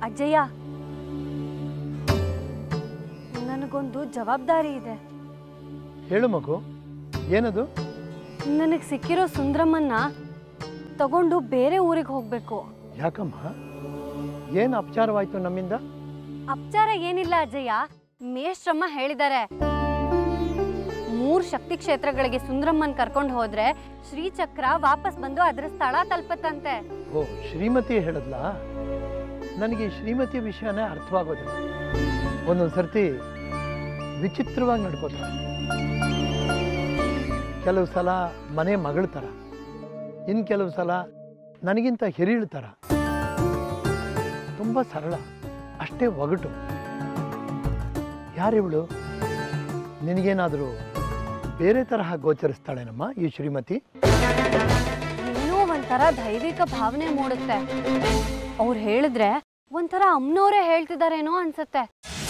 ಅಜಯ್ಯ ನನಗೊಂದು ಜವಾಬ್ದಾರಿ ಇದೆ ಹೇಳು ಮಗು ಏನದು ನನಗೆ ಸಿಕ್ಕಿರೋ ಸುಂದ್ರಮ್ಮನ್ನ ತಗೊಂಡು ಬೇರೆ ಊರಿಗೆ ಹೋಗ್ಬೇಕು ಯಾಕಮ್ಮ ಏನು ಅಪಚಾರವಾಯ್ತು ನಮ್ಮಿಂದ ಅಪಚಾರ ಏನಿಲ್ಲ ಅಜಯ್ಯ ಮೇಷ್ಟ್ರಮ್ಮ ಹೇಳಿದ್ದಾರೆ ಮೂರ್ ಶಕ್ತಿ ಕ್ಷೇತ್ರಗಳಿಗೆ ಸುಂದ್ರಮ್ಮನ್ ಕರ್ಕೊಂಡು ಹೋದ್ರೆ ಶ್ರೀಚಕ್ರ ವಾಪಸ್ ಬಂದು ಅದರ ಸ್ಥಳ ತಲುಪತ್ತಂತೆ ಓ ಶ್ರೀಮತಿ ಹೇಳದ್ಲ ನನಗೆ ಈ ಶ್ರೀಮತಿ ವಿಷಯನೇ ಅರ್ಥವಾಗೋದಿಲ್ಲ ಒಂದೊಂದು ಸರ್ತಿ ವಿಚಿತ್ರವಾಗಿ ನಡ್ಕೋತಾರೆ ಕೆಲವು ಸಲ ಮನೆ ಮಗಳ ಥರ ಇನ್ನು ಕೆಲವು ಸಲ ನನಗಿಂತ ಹಿರಿಯಳ ಥರ ತುಂಬ ಸರಳ ಅಷ್ಟೇ ಒಗಟು ಯಾರಿವಳು ನಿನಗೇನಾದರೂ ಬೇರೆ ತರಹ ಗೋಚರಿಸ್ತಾಳೇನಮ್ಮ ಈ ಶ್ರೀಮತಿ ಇನ್ನೂ ಒಂಥರ ದೈವಿಕ ಭಾವನೆ ಮೂಡುತ್ತೆ ಅವ್ರು ಹೇಳಿದ್ರೆ ಒಂಥರ ಅಮ್ಮನವರೇ ಹೇಳ್ತಿದಾರೇನೋ ಅನ್ಸತ್ತೆ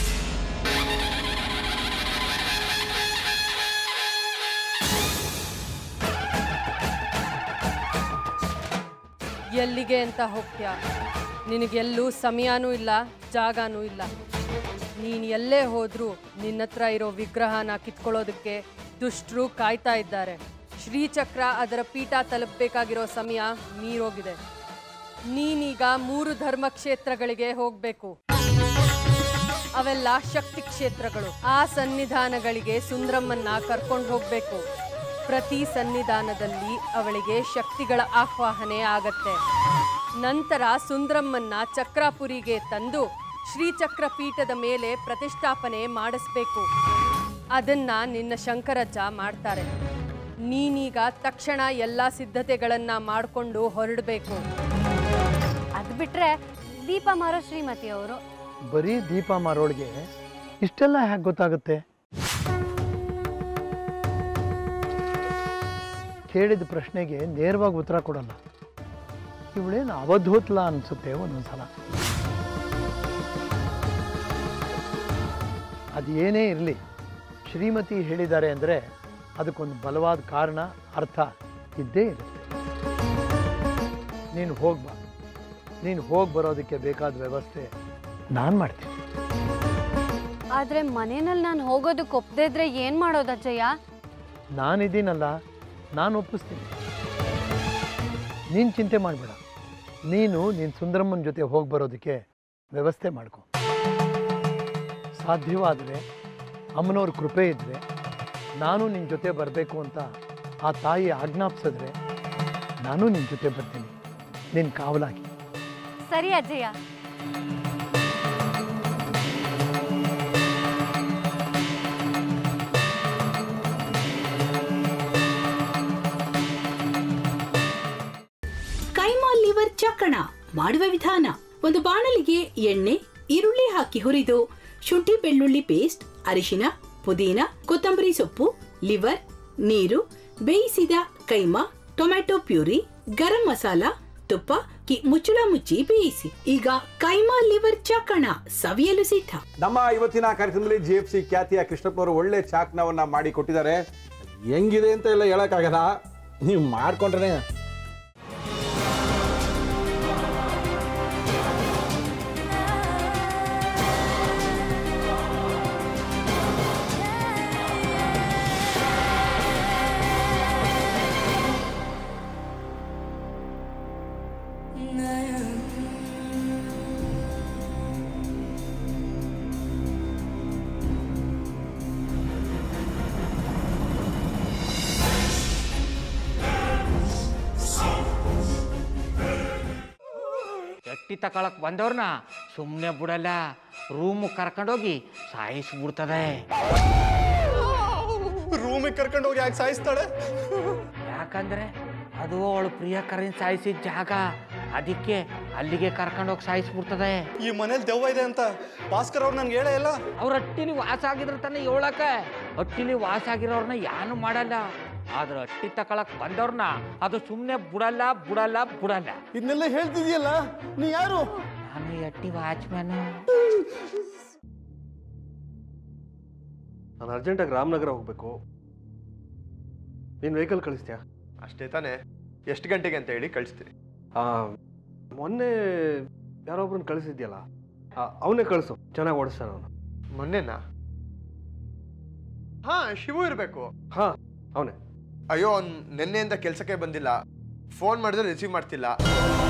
ಎಲ್ಲಿಗೆ ಅಂತ ಹೋಗ್ತೀಯ ನಿನಗೆಲ್ಲೂ ಸಮಯನೂ ಇಲ್ಲ ಜಾಗನೂ ಇಲ್ಲ ನೀನು ಎಲ್ಲೇ ಹೋದ್ರೂ ನಿನ್ನ ಹತ್ರ ಇರೋ ವಿಗ್ರಹನ ಕಿತ್ಕೊಳ್ಳೋದಕ್ಕೆ ದುಷ್ಟರು ಕಾಯ್ತಾ ಇದ್ದಾರೆ ಶ್ರೀಚಕ್ರ ಅದರ ಪೀಠ ತಲುಪಬೇಕಾಗಿರೋ ಸಮಯ ಮೀರೋಗಿದೆ ನೀನೀಗ ಮೂರು ಧರ್ಮಕ್ಷೇತ್ರಗಳಿಗೆ ಹೋಗಬೇಕು ಅವೆಲ್ಲ ಶಕ್ತಿ ಕ್ಷೇತ್ರಗಳು ಆ ಸನ್ನಿಧಾನಗಳಿಗೆ ಸುಂದ್ರಮ್ಮನ್ನ ಕರ್ಕೊಂಡು ಹೋಗ್ಬೇಕು ಪ್ರತಿ ಸನ್ನಿಧಾನದಲ್ಲಿ ಅವಳಿಗೆ ಶಕ್ತಿಗಳ ಆಹ್ವಾಹನೆ ಆಗತ್ತೆ ನಂತರ ಸುಂದ್ರಮ್ಮನ್ನ ಚಕ್ರಾಪುರಿಗೆ ತಂದು ಶ್ರೀಚಕ್ರ ಪೀಠದ ಮೇಲೆ ಪ್ರತಿಷ್ಠಾಪನೆ ಮಾಡಿಸ್ಬೇಕು ಅದನ್ನ ನಿನ್ನ ಶಂಕರಜ್ಜ ಮಾಡ್ತಾರೆ ನೀನೀಗ ತಕ್ಷಣ ಎಲ್ಲ ಸಿದ್ಧತೆಗಳನ್ನ ಮಾಡಿಕೊಂಡು ಹೊರಡಬೇಕು ಅದ್ ಬಿಟ್ರೆ ದೀಪ ಮಾರೋ ಶ್ರೀಮತಿ ಅವರು ಬರೀ ದೀಪ ಮಾರೋಳಿಗೆ ಇಷ್ಟೆಲ್ಲ ಹೇಗೆ ಗೊತ್ತಾಗುತ್ತೆ ಕೇಳಿದ ಪ್ರಶ್ನೆಗೆ ನೇರವಾಗಿ ಉತ್ತರ ಕೊಡಲ್ಲ ಇವಳೇನು ಅವಧೂತ್ಲ ಅನಿಸುತ್ತೆ ಒಂದೊಂದ್ಸಲ ಅದು ಏನೇ ಇರಲಿ ಶ್ರೀಮತಿ ಹೇಳಿದ್ದಾರೆ ಅಂದರೆ ಅದಕ್ಕೊಂದು ಬಲವಾದ ಕಾರಣ ಅರ್ಥ ಇದ್ದೇ ಇರುತ್ತೆ ನೀನು ಹೋಗ್ಬಾ ನೀನು ಹೋಗಿ ಬರೋದಕ್ಕೆ ಬೇಕಾದ ವ್ಯವಸ್ಥೆ ನಾನು ಮಾಡ್ತೀನಿ ಆದ್ರೆ ಮನೆಯಲ್ಲಿ ನಾನು ಹೋಗೋದಕ್ಕೆ ಒಪ್ಪದೇ ಇದ್ರೆ ಏನ್ ಮಾಡೋದು ಅಜ್ಜಯ್ಯ ನಾನಿದ್ದೀನಲ್ಲ ನಾನು ಒಪ್ಪಿಸ್ತೀನಿ ನೀನು ಚಿಂತೆ ಮಾಡಬೇಡ ನೀನು ನೀನು ಸುಂದರಮ್ಮನ ಜೊತೆ ಹೋಗಿ ಬರೋದಕ್ಕೆ ವ್ಯವಸ್ಥೆ ಮಾಡ್ಕೊ ಸಾಧ್ಯವಾದರೆ ಅಮ್ಮನವ್ರ ಕೃಪೆ ಇದ್ದರೆ ನಾನು ನಿನ್ನ ಜೊತೆ ಬರಬೇಕು ಅಂತ ಆ ತಾಯಿ ಆಜ್ಞಾಪಿಸಿದ್ರೆ ನಾನು ನಿನ್ನ ಜೊತೆ ಬರ್ತೀನಿ ನಿನ್ನ ಕಾವಲಾಗಿ ಸರಿ ಅಜ್ಜಯ್ಯ ಕೈಮಾ ಲಿವರ್ ಚಕ್ಕಣ ಮಾಡುವ ವಿಧಾನ ಒಂದು ಬಾಣಲಿಗೆ ಎಣ್ಣೆ ಈರುಳ್ಳಿ ಹಾಕಿ ಹುರಿದು ಶುಂಠಿ ಬೆಳ್ಳುಳ್ಳಿ ಪೇಸ್ಟ್ ಅರಿಶಿನ ಪುದೀನ ಕೊತ್ತಂಬರಿ ಸೊಪ್ಪು ಲಿವರ್ ನೀರು ಬೇಯಿಸಿದ ಕೈಮಾ ಟೊಮ್ಯಾಟೊ ಪ್ಯೂರಿ ಗರಂ ಮಸಾಲ ತುಪ್ಪ ಕಿ ಮುಚ್ಚಳ ಮುಚ್ಚಿ ಬೇಯಿಸಿ ಈಗ ಕೈಮಾ ಲಿವರ್ ಚಕ್ಕಣ ಸವಿಯಲು ಸಿದ್ಧ ನಮ್ಮ ಇವತ್ತಿನ ಕಾರ್ಯಕ್ರಮದಲ್ಲಿ ಜಿ ಎಫ್ ಸಿ ಖ್ಯಾತಿಯ ಕೃಷ್ಣಪ್ಪನವರು ಒಳ್ಳೆ ಚಾಕ್ನವನ್ನ ಮಾಡಿ ಕೊಟ್ಟಿದ್ದಾರೆ ಹೆಂಗಿದೆ ಅಂತ ಎಲ್ಲ ಹೇಳಕ್ಕಾಗಲ್ಲ ನೀವು ಮಾಡ್ಕೊಂಡ್ರೆ ಎಟ್ಟಿ ತಕೊಳಕ್ ಬಂದವ್ರನ್ನ ಸುಮ್ಮನೆ ಬಿಡಲ್ಲ ರೂಮ್ ಕರ್ಕೊಂಡೋಗಿ ಸಾಯಿಸ್ಬಿಡ್ತದೆ ರೂಮಿಗೆ ಕರ್ಕೊಂಡು ಹೋಗಿ ಯಾಕೆ ಸಾಯಿಸ್ತಾಳೆ ಯಾಕಂದ್ರೆ ಅದು ಅವಳು ಪ್ರಿಯಕರನ್ ಸಾಯಿಸಿದ ಜಾಗ ಅದಕ್ಕೆ ಅಲ್ಲಿಗೆ ಕರ್ಕೊಂಡೋಗಿ ಸಾಯಿಸ್ಬಿಡ್ತದೆ ಈ ಮನೇಲಿ ದೆವ್ವ ಇದೆ ಅಂತ ಭಾಸ್ಕರ್ ಅವ್ರು ನನ್ಗೆ ಹೇಳೇ ಇಲ್ಲ ಅವ್ರ ಹಟ್ಟಿಲಿ ವಾಸ ಆಗಿದ್ರ ತಾನೆ ಏಳಕ ಹಟ್ಟಿಲಿ ವಾಸ ಆಗಿರೋರ್ನ ಯಾನು ಮಾಡಲ್ಲ ಆದ್ರೆ ಹಟ್ಟಿ ತಕೊಳಕ್ ಬಂದವ್ರನ್ನ ಅದು ಸುಮ್ಮನೆ ಬಿಡಲ್ಲ ಬಿಡಲ್ಲ ಬಿಡಲ್ಲ ಇದನ್ನೆಲ್ಲ ಹೇಳ್ತಿದ್ಯಲ್ಲ ನೀ ಯಾರು ನಾನು ಈ ಹಟ್ಟಿ ವಾಚ್ಮ್ಯಾನ್ ನಾನು ಅರ್ಜೆಂಟಾಗಿ ರಾಮನಗರ ಹೋಗಬೇಕು ನೀನು ವೆಹಿಕಲ್ ಕಳಿಸ್ತೀಯಾ ಅಷ್ಟೇ ತಾನೇ ಎಷ್ಟು ಗಂಟೆಗೆ ಅಂತ ಹೇಳಿ ಕಳಿಸ್ತೀನಿ ಆ, ಮೊನ್ನೆ ಯಾರೊಬ್ರನ್ನ ಕಳಿಸಿದ್ಯಲ್ಲ ಅವನೇ ಕಳಿಸು ಚೆನ್ನಾಗಿ ಓಡಿಸ್ತಾನೆ ಅವನು ಮೊನ್ನೆನಾ ಹಾ ಶಿವು ಇರಬೇಕು ಹಾಂ ಅವನೇ ಅಯ್ಯೋ ಅವ್ನು ನಿನ್ನೆಯಿಂದ ಕೆಲಸಕ್ಕೆ ಬಂದಿಲ್ಲ ಫೋನ್ ಮಾಡಿದ್ರೆ ರಿಸೀವ್ ಮಾಡ್ತಿಲ್ಲ